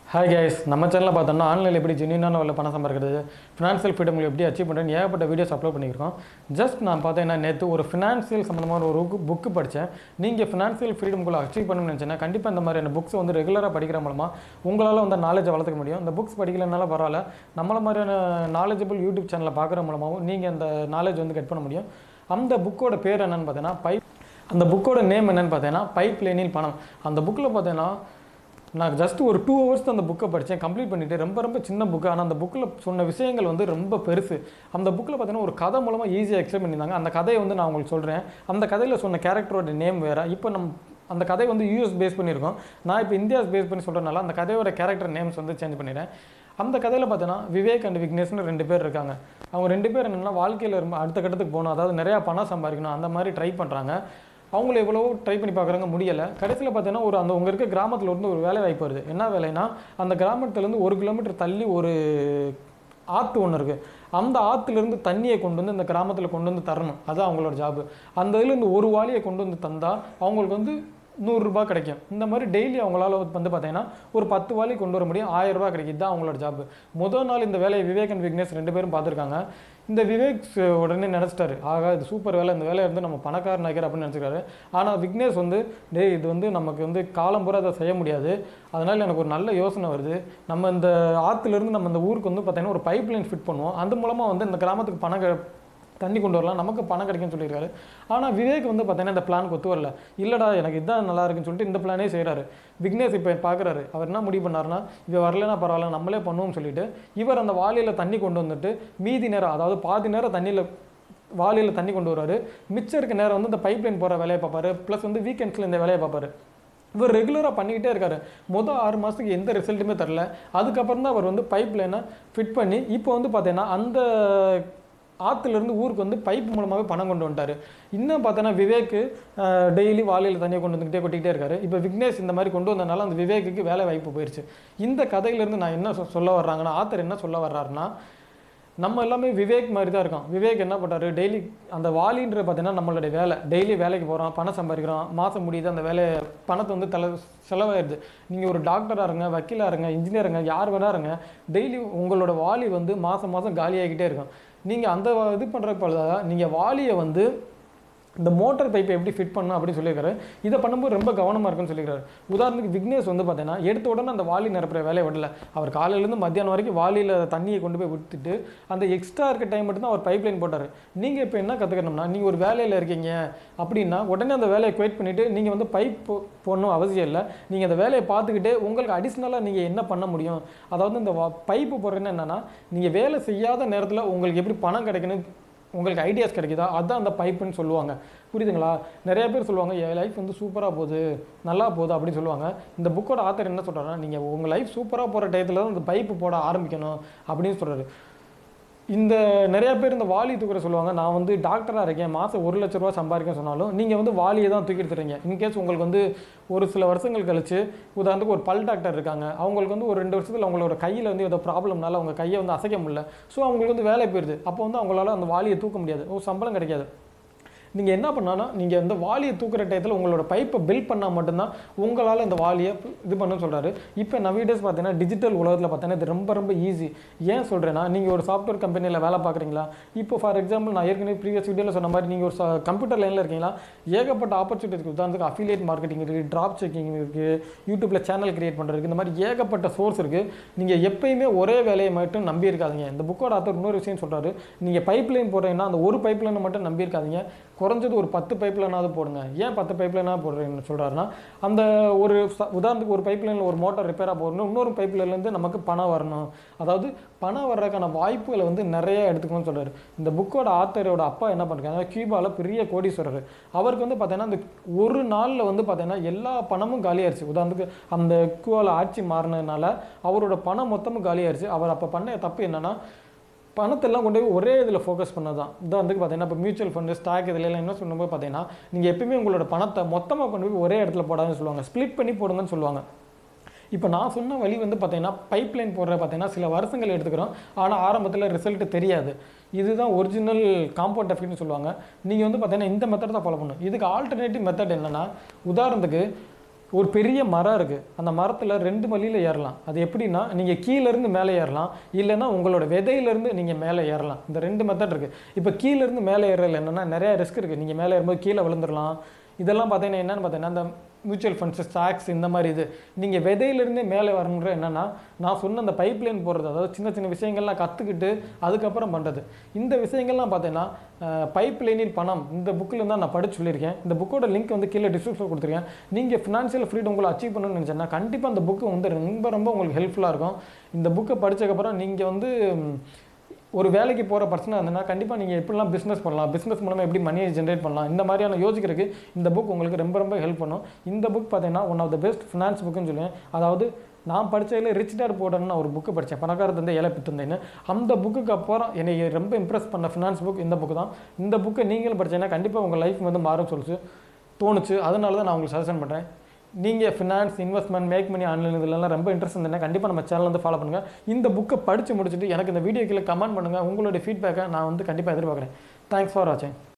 hi guys நம்ம சேனலில் பார்த்தோம்னா ஆன்லைனில் எப்படி ஜென்யூனான உள்ள பணம் சம்பாதிக்கிறது ஃபினான்ஷியல் ஃப்ரீடம் எப்படி அச்சீவ் பண்ணுறேன்னு ஏகப்பட்ட வீடியோஸ் அப்லோட் பண்ணியிருக்கோம் ஜஸ்ட் நான் பார்த்தீங்கன்னா நேற்று ஒரு ஃபினான்ஷியல் சம்மந்தமான ஒரு புக்கு படித்தேன் நீங்கள் ஃபினான்ஷியல் ஃப்ரீடம்குள்ளே அச்சீவ் பண்ணணும்னு நினச்சேன்னா கண்டிப்பாக இந்த மாதிரியான புக்ஸ் வந்து ரெகுலராக படிக்கிற மூலமாக உங்களால் வந்து நாலேஜை வளர்த்துக்க முடியும் இந்த புக்ஸ் படிக்கலனால பரவாயில்ல நம்மள மாதிரியான நாலேஜபிள் யூடியூப் சேனலை பார்க்குற மூலமாகவும் நீங்கள் அந்த நாலேஜ் வந்து கெட் பண்ண முடியும் அந்த புக்கோட பேர் என்னன்னு பார்த்தீங்கன்னா பைப் அந்த புக்கோட நேம் என்னன்னு பார்த்தீங்கன்னா பைப் லைனில் பணம் அந்த புக்கில் பார்த்தீங்கன்னா நான் ஜஸ்ட் ஒரு டூ ஹவர்ஸ் அந்த புக்கை படித்தேன் கம்ப்ளீட் பண்ணிவிட்டு ரொம்ப ரொம்ப சின்ன புக்கு ஆனால் அந்த புக்கில் சொன்ன விஷயங்கள் வந்து ரொம்ப பெருசு அந்த புக்கில் பார்த்தீங்கன்னா ஒரு கதை மூலமாக ஈஸியாக எக்ஸ்பிளைன் பண்ணியிருந்தாங்க அந்த கதையை வந்து நான் உங்களுக்கு சொல்கிறேன் அந்த கதையில் சொன்ன கேரக்டரோட நேம் வேறு இப்போ நம்ம அந்த கதை வந்து யூஎஸ் பேஸ் பண்ணியிருக்கோம் நான் இப்போ இந்தியாஸ் பேஸ் பண்ணி சொல்கிறனால அந்த கதையோட கேரக்டர் நேம்ஸ் வந்து சேஞ்ச் பண்ணிடுறேன் அந்த கதையில் பார்த்தீங்கன்னா விவேக் அண்ட் விக்னேஷ்னு ரெண்டு பேர் இருக்காங்க அவங்க ரெண்டு பேர் என்னென்னா வாழ்க்கையில் ரொம்ப அடுத்த கட்டத்துக்கு போகணும் அதாவது நிறையா பணம் சம்பாதிக்கணும் அந்த மாதிரி ட்ரை பண்ணுறாங்க அவங்கள எவ்வளவோ ட்ரை பண்ணி பார்க்குறாங்க முடியலை கடைசியில் பார்த்தீங்கன்னா ஒரு அந்த உங்க இருக்க கிராமத்தில் இருந்து ஒரு வேலை வாய்ப்பு வருது என்ன வேலைன்னா அந்த கிராமத்துலேருந்து ஒரு கிலோமீட்டர் தள்ளி ஒரு ஆற்று ஒன்று இருக்குது அந்த ஆற்றுலேருந்து தண்ணியை கொண்டு வந்து இந்த கிராமத்தில் கொண்டு வந்து தரணும் அதுதான் அவங்களோட ஜாப் அந்த இதுலேருந்து ஒரு வாளியை கொண்டு வந்து தந்தால் அவங்களுக்கு வந்து நூறுரூபா கிடைக்கும் இந்த மாதிரி டெய்லி அவங்களால வந்து பார்த்தீங்கன்னா ஒரு பத்து வாலி கொண்டு வர முடியும் ஆயிரம் ரூபாய் கிடைக்கும் இதுதான் அவங்களோட ஜாப் முதல் நாள் இந்த வேலையை விவேக் அண்ட் விக்னேஷ் ரெண்டு பேரும் பார்த்துருக்காங்க இந்த விவேக் ச- உடனே நினச்சிட்டாரு ஆகா இது சூப்பர் வேலை இந்த வேலையை வந்து நம்ம பணக்காரன் ஆகிற அப்படின்னு நினச்சிக்கிறாரு ஆனால் விக்னேஷ் வந்து டேய் இது வந்து நமக்கு வந்து காலம் பூரா அதை செய்ய முடியாது அதனால் எனக்கு ஒரு நல்ல யோசனை வருது நம்ம இந்த ஆற்றுலேருந்து நம்ம இந்த ஊருக்கு வந்து பார்த்தீங்கன்னா ஒரு பைப் லைன் ஃபிட் பண்ணுவோம் அது மூலமாக வந்து இந்த கிராமத்துக்கு பணம் க- தண்ணி கொண்டு வரலாம் நமக்கு பணம் கிடைக்கும்னு சொல்லியிருக்காரு ஆனால் விவேக் வந்து பார்த்தீங்கன்னா இந்த பிளான் ஒத்து வரல இல்லைடா எனக்கு இதான் நல்லா இருக்குன்னு சொல்லிட்டு இந்த பிளானே செய்கிறாரு விக்னேஷ் இப்போ பார்க்குறாரு அவர் என்ன முடிவு பண்ணாருன்னா இவ வரலனா பரவாயில்ல நம்மளே பண்ணுவோம்னு சொல்லிட்டு இவர் அந்த வாளியில் தண்ணி கொண்டு வந்துட்டு மீதி நேரம் அதாவது பாதி நேரம் தண்ணியில் வாளியில் தண்ணி கொண்டு வருவார் மிச்சம் இருக்க நேரம் வந்து இந்த பைப் லைன் போகிற வேலையை பார்ப்பாரு ப்ளஸ் வந்து வீக்கெண்ட்ஸில் இந்த வேலையை பார்ப்பாரு இவர் ரெகுலராக பண்ணிக்கிட்டே இருக்காரு மொதல் ஆறு மாதத்துக்கு எந்த ரிசல்ட்டுமே தரல அதுக்கப்புறம் தான் அவர் வந்து பைப் லைனை ஃபிட் பண்ணி இப்போ வந்து பார்த்தீங்கன்னா அந்த ஆற்றுலேருந்து ஊருக்கு வந்து பைப் மூலமாகவே பணம் கொண்டு வந்துட்டாரு இன்னும் பார்த்தோன்னா விவேக்கு டெய்லி வாளியில் தண்ணியை கொண்டு வந்துக்கிட்டே கொட்டிக்கிட்டே இருக்காரு இப்போ விக்னேஷ் இந்த மாதிரி கொண்டு வந்தனால அந்த விவேக்குக்கு வேலை வாய்ப்பு போயிடுச்சு இந்த கதையிலேருந்து நான் என்ன சொ- சொல்ல வர்றாங்கன்னா ஆத்தர் என்ன சொல்ல வர்றாருன்னா நம்ம எல்லாமே விவேக் மாதிரி தான் இருக்கோம் விவேக் என்ன பண்ணுறாரு டெய்லி அந்த வாலின்ற பார்த்தீங்கன்னா நம்மளுடைய வேலை டெய்லி வேலைக்கு போகிறோம் பணம் சம்பாதிக்கிறோம் மாதம் முடியுது அந்த வேலையை பணத்தை வந்து தலை செலவாயிடுது நீங்கள் ஒரு டாக்டராக இருங்க வக்கீலாக இருங்க இன்ஜினியர் இருங்க யார் வேணா இருங்க டெய்லி உங்களோட வாலி வந்து மாதம் மாதம் காலியாகிக்கிட்டே இருக்கும் நீங்கள் அந்த இது பண்ணுறப்ப நீங்கள் வாலியை வந்து இந்த மோட்டார் பைப்பை எப்படி ஃபிட் பண்ணணும் அப்படின்னு சொல்லியிருக்காரு இதை பண்ணும்போது ரொம்ப கவனமாக இருக்குன்னு சொல்லியிருக்காரு உதாரணத்துக்கு விக்னேஷ் வந்து பார்த்தீங்கன்னா எடுத்த உடனே அந்த வாலி நிரப்புற வேலையை விடல அவர் காலையிலேருந்து மத்தியானம் வரைக்கும் வாலியில் தண்ணியை கொண்டு போய் விட்டுட்டு அந்த எக்ஸ்ட்ரா இருக்க டைம் மட்டும் தான் அவர் பைப் லைன் போட்டார் நீங்கள் இப்போ என்ன கற்றுக்கணும்னா நீங்கள் ஒரு வேலையில் இருக்கீங்க அப்படின்னா உடனே அந்த வேலையை குவைட் பண்ணிவிட்டு நீங்கள் வந்து பைப் போடணும் அவசியம் இல்லை நீங்கள் அந்த வேலையை பார்த்துக்கிட்டே உங்களுக்கு அடிஷ்னலாக நீங்கள் என்ன பண்ண முடியும் அதாவது இந்த பைப்பு போடுறதுன்னு என்னென்னா நீங்கள் வேலை செய்யாத நேரத்தில் உங்களுக்கு எப்படி பணம் கிடைக்கணும் உங்களுக்கு ஐடியாஸ் கிடைக்குதா அதான் அந்த பைப்புன்னு சொல்லுவாங்க புரியுதுங்களா நிறைய பேர் சொல்லுவாங்க என் லைஃப் வந்து சூப்பராக போகுது நல்லா போகுது அப்படின்னு சொல்லுவாங்க இந்த புக்கோட ஆத்தர் என்ன சொல்கிறாருன்னா நீங்கள் உங்கள் லைஃப் சூப்பராக போகிற டயத்தில் தான் இந்த பைப்பு போட ஆரம்பிக்கணும் அப்படின்னு சொல்கிறாரு இந்த நிறைய பேர் இந்த வாலி தூக்குற சொல்லுவாங்க நான் வந்து டாக்டராக இருக்கேன் மாதம் ஒரு லட்ச ரூபா சம்பாதிக்கன்னு சொன்னாலும் நீங்கள் வந்து வாலியை தான் தூக்கிட்டு தரீங்க இன்கேஸ் உங்களுக்கு வந்து ஒரு சில வருஷங்கள் கழிச்சு உதாரணத்துக்கு ஒரு பல் டாக்டர் இருக்காங்க அவங்களுக்கு வந்து ஒரு ரெண்டு வருஷத்தில் அவங்களோட கையில் வந்து ஏதோ ப்ராப்ளம்னால அவங்க கையை வந்து அசைக்க முடியல ஸோ அவங்களுக்கு வந்து வேலை போயிடுது அப்போ வந்து அவங்களால அந்த வாலியை தூக்க முடியாது ஓ சம்பளம் கிடைக்காது நீங்கள் என்ன பண்ணாலும் நீங்கள் இந்த வாலியை தூக்குற டயத்தில் உங்களோட பைப்பை பில்ட் பண்ணால் மட்டும்தான் உங்களால் இந்த வாலியை இது பண்ணணும்னு சொல்கிறாரு இப்போ நவீடேஸ் பார்த்தீங்கன்னா டிஜிட்டல் உலகத்தில் பார்த்தீங்கன்னா இது ரொம்ப ரொம்ப ஈஸி ஏன் சொல்கிறேன்னா நீங்கள் ஒரு சாஃப்ட்வேர் கம்பெனியில் வேலை பார்க்குறீங்களா இப்போ ஃபார் எக்ஸாம்பிள் நான் ஏற்கனவே ப்ரீவியஸ் வீடியோவில் சொன்ன மாதிரி நீங்கள் ஒரு கம்ப்யூட்டர் லைனில் இருக்கீங்களா ஏகப்பட்ட ஆப்பர்ச்சுனிட்டி இருக்குது உதாரணத்துக்கு அஃபிலியேட் மார்க்கெட்டிங் இருக்குது ட்ராப் செக்கிங் இருக்குது யூடியூப்பில் சேனல் கிரியேட் பண்ணுறதுக்கு இந்த மாதிரி ஏகப்பட்ட சோர்ஸ் இருக்குது நீங்கள் எப்பயுமே ஒரே வேலையை மட்டும் நம்பி இருக்காதீங்க இந்த புக்கோட ஆத்தர் இன்னொரு விஷயம் சொல்கிறாரு நீங்கள் பைப் லைன் போடுறீங்கன்னா அந்த ஒரு பைப் லைனை மட்டும் நம்பி இருக்காதீங்க குறைஞ்சது ஒரு பத்து பைப் லைனாவது போடுங்க ஏன் பத்து பைப் லைனாக போடுறீங்கன்னு சொல்கிறாருன்னா அந்த ஒரு ச- உதாரணத்துக்கு ஒரு பைப் லைனில் ஒரு மோட்டார் ரிப்பேராக போடணும் இன்னொரு பைப் லைன்லேருந்து நமக்கு பணம் வரணும் அதாவது பணம் வர்றதுக்கான வாய்ப்புகளை வந்து நிறைய எடுத்துக்கணும்னு சொல்கிறாரு இந்த புக்கோட ஆத்தரோட அப்பா என்ன பண்ணுறாங்க கியூபாவில் பெரிய கோடீஸ்வரர் அவருக்கு வந்து பார்த்தீங்கன்னா அந்த ஒரு நாளில் வந்து பார்த்தீங்கன்னா எல்லா பணமும் காலியாயிருச்சு உதாரணத்துக்கு அந்த கியூபாவில் ஆட்சி மாறினதுனால அவரோட பணம் மொத்தமும் காலியாயிருச்சு அவர் அப்போ பண்ண தப்பு என்னன்னா பணத்தெல்லாம் கொண்டு போய் ஒரே இதில் ஃபோக்கஸ் பண்ணது தான் இதான் வந்து பார்த்தீங்கன்னா இப்போ மியூச்சுவல் ஃபண்டு ஸ்டாக் இதில் எல்லாம் என்ன சொல்லும்போது பார்த்தீங்கன்னா நீங்கள் எப்பயுமே உங்களோட பணத்தை மொத்தமாக கொண்டு போய் ஒரே இடத்துல போடாதுன்னு சொல்லுவாங்க ஸ்ப்ளிட் பண்ணி போடுங்கன்னு சொல்லுவாங்க இப்போ நான் சொன்ன வழி வந்து பார்த்தீங்கன்னா பைப் லைன் போடுற பார்த்தீங்கன்னா சில வருஷங்கள் எடுத்துக்கிறோம் ஆனால் ஆரம்பத்தில் ரிசல்ட் தெரியாது இதுதான் ஒரிஜினல் காம்பவுண்ட் எஃபெக்ட்னு சொல்லுவாங்க நீங்கள் வந்து பார்த்தீங்கன்னா இந்த மெத்தட் தான் ஃபாலோ பண்ணணும் இதுக்கு ஆல்டர்னேட்டிவ் மெத்தட் என்னன்னா உதாரணத்துக்கு ஒரு பெரிய மரம் இருக்குது அந்த மரத்தில் ரெண்டு வழியில் ஏறலாம் அது எப்படின்னா நீங்கள் கீழேருந்து மேலே ஏறலாம் இல்லைன்னா உங்களோட விதையிலேருந்து நீங்கள் மேலே ஏறலாம் இந்த ரெண்டு மெத்தட் இருக்குது இப்போ கீழேருந்து மேலே ஏறல என்னென்னா நிறையா ரிஸ்க் இருக்குது நீங்கள் மேலே ஏறும்போது கீழே விழுந்துடலாம் இதெல்லாம் பார்த்தீங்கன்னா என்னென்னு பார்த்தீங்கன்னா அந்த மியூச்சுவல் ஃபண்ட்ஸ் ஸ்டாக்ஸ் இந்த மாதிரி இது நீங்கள் விதையிலேருந்தே மேலே வரணுன்ற என்னென்னா நான் சொன்ன அந்த பைப் லைன் போடுறது அதாவது சின்ன சின்ன விஷயங்கள்லாம் கற்றுக்கிட்டு அதுக்கப்புறம் பண்ணுறது இந்த விஷயங்கள்லாம் பார்த்தீங்கன்னா பைப் லைனில் பணம் இந்த புக்கில் தான் நான் படிச்சு சொல்லியிருக்கேன் இந்த புக்கோட லிங்க் வந்து கீழே டிஸ்கிரிப்ஷன் கொடுத்துருக்கேன் நீங்கள் ஃபினான்ஷியல் ஃப்ரீடம் உங்களை அச்சீவ் பண்ணணும்னு நினச்சேன்னா கண்டிப்பாக அந்த புக்கு வந்து ரொம்ப ரொம்ப உங்களுக்கு ஹெல்ப்ஃபுல்லாக இருக்கும் இந்த புக்கை படித்ததுக்கப்புறம் நீங்கள் வந்து ம், ஒரு வேலைக்கு போகிற பர்சனாக இருந்ததுன்னா கண்டிப்பாக நீங்கள் எப்படிலாம் பிஸ்னஸ் பண்ணலாம் பிஸ்னஸ் மூலமாக எப்படி மணியை ஜென்ரேட் பண்ணலாம் இந்த மாதிரியான யோசிக்கிறதுக்கு இந்த புக் உங்களுக்கு ரொம்ப ரொம்ப ஹெல்ப் பண்ணும் இந்த புக் பார்த்தீங்கன்னா one of the best finance புக்குன்னு சொல்லுவேன் அதாவது நான் படித்ததில் ரிச் டேட் போர்டுன்னு ஒரு புக்கு படித்தேன் பணக்கார தந்தை ஏழை பித்தந்தைன்னு அந்த புக்குக்கு அப்புறம் என்னை ரொம்ப இம்ப்ரெஸ் பண்ண ஃபினான்ஸ் புக் இந்த புக்கு தான் இந்த புக்கை நீங்களும் படிச்சீங்கன்னா கண்டிப்பாக உங்கள் லைஃப் வந்து மாறும் சொல்லிச்சு தோணுச்சு அதனால தான் நான் உங்களுக்கு சஜஷன் பண்ணுறேன் நீங்கள் finance investment make money online இதெல்லாம் ரொம்ப இன்ட்ரெஸ்ட் இருந்தேன்னா கண்டிப்பாக நம்ம சேனல் வந்து ஃபாலோ பண்ணுங்கள் இந்த புக்கை படித்து முடிச்சுட்டு எனக்கு இந்த வீடியோ கீழே கமெண்ட் பண்ணுங்கள் உங்களுடைய ஃபீட்பேக்கை நான் வந்து கண்டிப்பாக எதிர்பார்க்குறேன் தேங்க்ஸ் ஃபார் வாட்சிங்